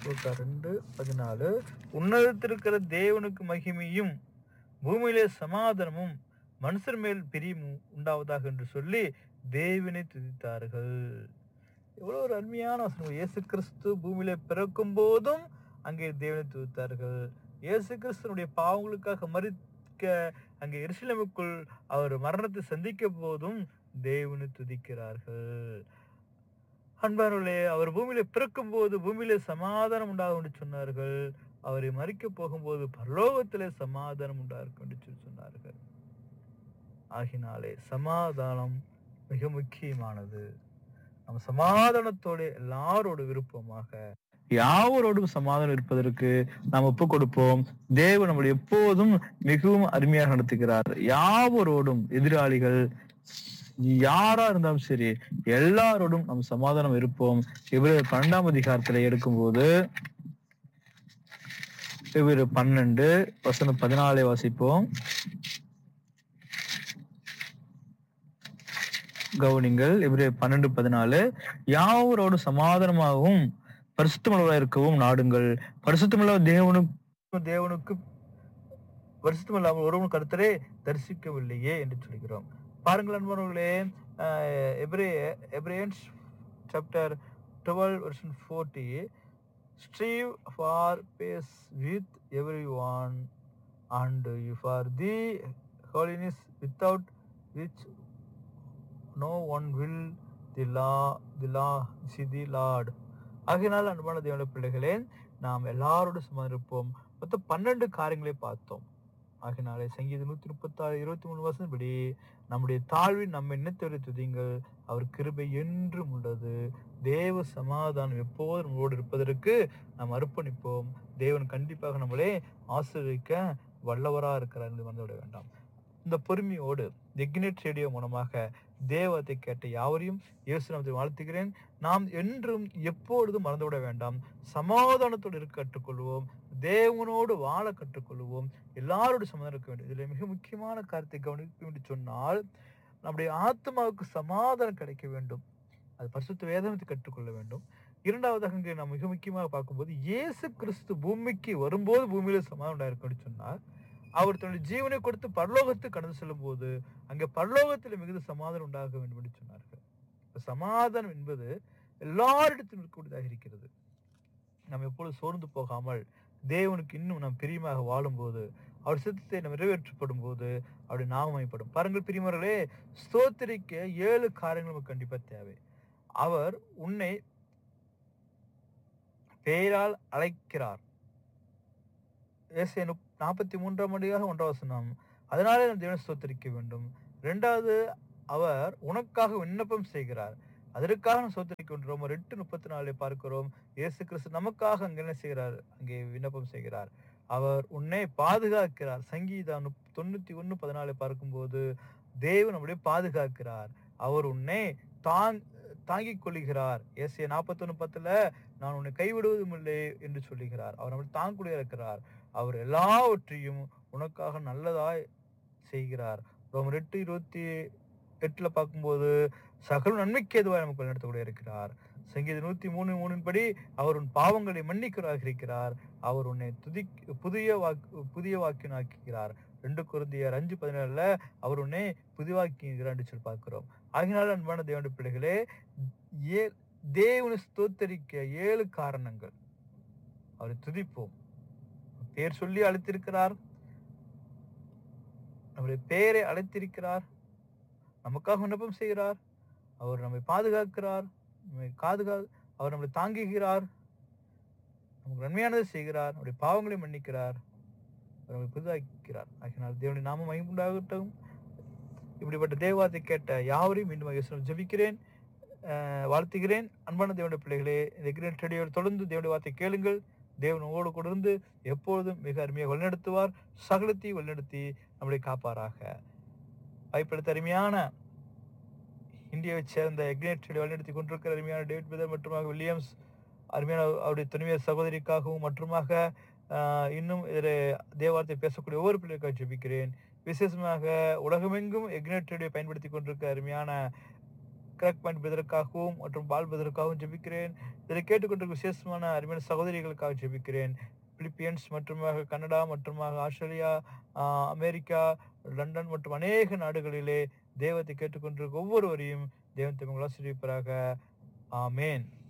லூக்கா ரெண்டு பதினாலு உன்னதத்திருக்கிற தேவனுக்கு மகிமையும் பூமியிலே சமாதானமும் மனுஷர் மேல் பிரியமும் உண்டாவதாக என்று சொல்லி தேவனை துதித்தார்கள் எவ்வளவு ஒரு அருமையான வசனம் இயேசு கிறிஸ்து பூமியிலே பிறக்கும் போதும் அங்கே தேவனை துதித்தார்கள் இயேசு கிறிஸ்துனுடைய பாவங்களுக்காக மறிக்க அங்கே எருசலேமுக்குள் அவர் மரணத்தை சந்திக்க போதும் தேவனை துதிக்கிறார்கள் அன்பார்களே அவர் பூமியில பிறக்கும் போது பூமியிலே சமாதானம் உண்டாகும் என்று சொன்னார்கள் அவரை மறிக்க போகும்போது பரலோகத்திலே சமாதானம் உண்டாகும் என்று சொல்லி சொன்னார்கள் ஆகினாலே சமாதானம் மிக முக்கியமானது நம்ம சமாதானத்தோட எல்லாரோட விருப்பமாக யாவரோடும் சமாதானம் இருப்பதற்கு நாம் ஒப்பு கொடுப்போம் தேவன் நம்மளை எப்போதும் மிகவும் அருமையாக நடத்துகிறார் யாவரோடும் எதிராளிகள் யாரா இருந்தாலும் சரி எல்லாரோடும் நம் சமாதானம் இருப்போம் இவரு பன்னெண்டாம் அதிகாரத்துல எடுக்கும்போது இவரு பன்னெண்டு வசனம் பதினாலை வாசிப்போம் கவனிங்கள் இவரு பன்னெண்டு பதினாலு யாவரோடு சமாதானமாகவும் பரிசுத்தமுள்ளவராக இருக்கவும் நாடுங்கள் பரிசுத்தமுள்ள தேவனுக்கு தேவனுக்கு பரிசுத்தமில்லாமல் ஒருவன் கருத்தரே தரிசிக்கவில்லையே என்று சொல்கிறோம் பாருங்கள் அன்பர்களே எப்ரே Hebrews chapter twelve version forty strive for peace with every one and for the holiness without which no one will the law the law see the lord ஆகையினால் அன்பான தேவனுடைய பிள்ளைகளே நாம் எல்லாரோட சும்மா இருப்போம் மொத்தம் பன்னெண்டு காரியங்களை பார்த்தோம் ஆகினாலே சங்கீதம் நூத்தி முப்பத்தாறு இருபத்தி மூணு வருஷம் படி நம்முடைய தாழ்வின் நம்ம எண்ணத்தவரை துதிங்கள் அவர் கிருபை என்றும் உள்ளது தேவ சமாதானம் எப்போதும் நம்மளோடு இருப்பதற்கு நாம் அர்ப்பணிப்போம் தேவன் கண்டிப்பாக நம்மளே ஆசிரியக்க வல்லவரா இருக்கிறார் என்று மறந்துவிட வேண்டாம் இந்த பொறுமையோடு எக்னெட் ரேடியோ மூலமாக தேவத்தை கேட்ட யாவரையும் இயேசு நாமத்தை வாழ்த்துகிறேன் நாம் என்றும் எப்பொழுதும் மறந்துவிட வேண்டாம் சமாதானத்தோடு இருக்க கற்றுக்கொள்வோம் தேவனோடு வாழ கற்றுக்கொள்வோம் எல்லாரோடு சமாதானம் இருக்க வேண்டும் இதில் மிக முக்கியமான கருத்தை கவனிக்க என்று சொன்னால் நம்முடைய ஆத்மாவுக்கு சமாதானம் கிடைக்க வேண்டும் அது பரிசுத்த வேதனத்தை கற்றுக்கொள்ள வேண்டும் இரண்டாவதாக இங்கே நாம் மிக முக்கியமாக பார்க்கும்போது இயேசு கிறிஸ்து பூமிக்கு வரும்போது பூமியில சமாதானம் உண்டாயிருக்குன்னு சொன்னார் அவர் தன்னுடைய ஜீவனை கொடுத்து பரலோகத்துக்கு கடந்து செல்லும் போது அங்கே பரலோகத்தில் மிகுந்த சமாதானம் உண்டாக வேண்டும் என்று சொன்னார்கள் இப்ப சமாதானம் என்பது எல்லாரிடத்திலும் இருக்கக்கூடியதாக இருக்கிறது நாம் எப்பொழுது சோர்ந்து போகாமல் தேவனுக்கு இன்னும் நாம் பிரியமாக வாழும்போது அவர் சித்தத்தை நம்ம நிறைவேற்றப்படும் போது அவருடைய நாமமைப்படும் பாருங்கள் பிரியமர்களே ஸ்தோத்திரிக்க ஏழு காரியங்கள் நமக்கு கண்டிப்பா தேவை அவர் உன்னை பெயரால் அழைக்கிறார் ஏசை நாற்பத்தி மூன்றாம் மணியாக ஒன்றாம் வசனம் அதனாலே நாம் தேவனை ஸ்தோத்தரிக்க வேண்டும் இரண்டாவது அவர் உனக்காக விண்ணப்பம் செய்கிறார் அதற்காக நாம் சோதரிக்கின்றோம் ரோமர் எட்டு முப்பத்தி நாலு பார்க்கிறோம் இயேசு கிறிஸ்து நமக்காக அங்கே என்ன செய்கிறார் அங்கே விண்ணப்பம் செய்கிறார் அவர் உன்னை பாதுகாக்கிறார் சங்கீதா நுப்- தொண்ணூத்தி ஒண்ணு பதினாலு பார்க்கும்போது தேவன் நம்முடைய பாதுகாக்கிறார் அவர் உன்னை தாங் தாங்கிக் கொள்கிறார் ஏசிய நாற்பத்தொன்னு பத்துல நான் உன்னை கைவிடுவதும் இல்லை என்று சொல்லுகிறார் அவர் நம்மை தாங்குடைய இருக்கிறார் அவர் எல்லாவற்றையும் உனக்காக நல்லதாய் செய்கிறார் ரோமர் எட்டு இருபத்தி எட்டுல பார்க்கும்போது சகல நன்மைக்கு எதுவாக நமக்கு வழிநடத்தக்கூடிய இருக்கிறார் சங்கீத நூத்தி மூணு மூணின் படி அவர் உன் பாவங்களை மன்னிக்கிறதாக இருக்கிறார் அவர் உன்னை துதி புதிய வாக்கு புதிய வாக்கினாக்குகிறார் ரெண்டு குருந்தியர் அஞ்சு பதினேழுல அவர் உன்னை புதிவாக்குகிறார் என்று சொல்லி பார்க்கிறோம் ஆகினால அன்பான தேவனுடைய பிள்ளைகளே ஏ தேவனை ஸ்தோத்தரிக்க ஏழு காரணங்கள் அவரை துதிப்போம் பேர் சொல்லி அழைத்திருக்கிறார் நம்முடைய பெயரை அழைத்திருக்கிறார் நமக்காக விண்ணப்பம் செய்கிறார் அவர் நம்மை பாதுகாக்கிறார் நம்மை காதுகா அவர் நம்மளை தாங்குகிறார் நமக்கு நன்மையானதை செய்கிறார் நம்முடைய பாவங்களை மன்னிக்கிறார் அவர் நம்மை புதிதாக்கிறார் ஆகினால் தேவனுடைய நாமம் மகிமுண்டாகட்டும் இப்படிப்பட்ட தேவாத்தை கேட்ட யாவரையும் மீண்டும் இயேசுவில் ஜெபிக்கிறேன் அஹ் வாழ்த்துகிறேன் அன்பான தேவனுடைய பிள்ளைகளே இந்த கிரேட் ரேடியோவில் தொடர்ந்து தேவனுடைய வார்த்தை கேளுங்கள் தேவன் உங்களோடு கூட இருந்து எப்பொழுதும் மிக அருமையாக வழிநடத்துவார் சகலத்தை வழிநடத்தி நம்மளை காப்பாராக வாய்ப்பெடுத்த அருமையான இந்தியாவைச் சேர்ந்த எக்னேட் ரேடியோ வழிநடத்தி கொண்டிருக்கிற அருமையான டேவிட் பிரதர் மற்றுமாக வில்லியம்ஸ் அருமையான அவருடைய துணைவியர் சகோதரிக்காகவும் மற்றுமாக ஆஹ், இன்னும் இதில் தேவார்த்தை பேசக்கூடிய ஒவ்வொரு பிள்ளைக்காக ஜெபிக்கிறேன் விசேஷமாக உலகமெங்கும் எக்னேட் ரேடியோ பயன்படுத்தி கொண்டிருக்க அருமையான கிராக் பாயிண்ட் பிரதருக்காகவும் மற்றும் பால் பிரதருக்காகவும் ஜெபிக்கிறேன் இதை கேட்டுக்கொண்டிருக்கும் விசேஷமான அருமையான சகோதரிகளுக்காக ஜெபிக்கிறேன் பிலிப்பியன்ஸ் மற்றுமாக கனடா மற்றுமாக ஆஸ்திரேலியா ஆஹ் அமெரிக்கா லண்டன் மற்றும் அநேக நாடுகளிலே தேவத்தை கேட்டுக்கொண்டிருக்கும் ஒவ்வொருவரையும் தேவன் தமிழ் ஆசிரியப்பராக ஆமேன்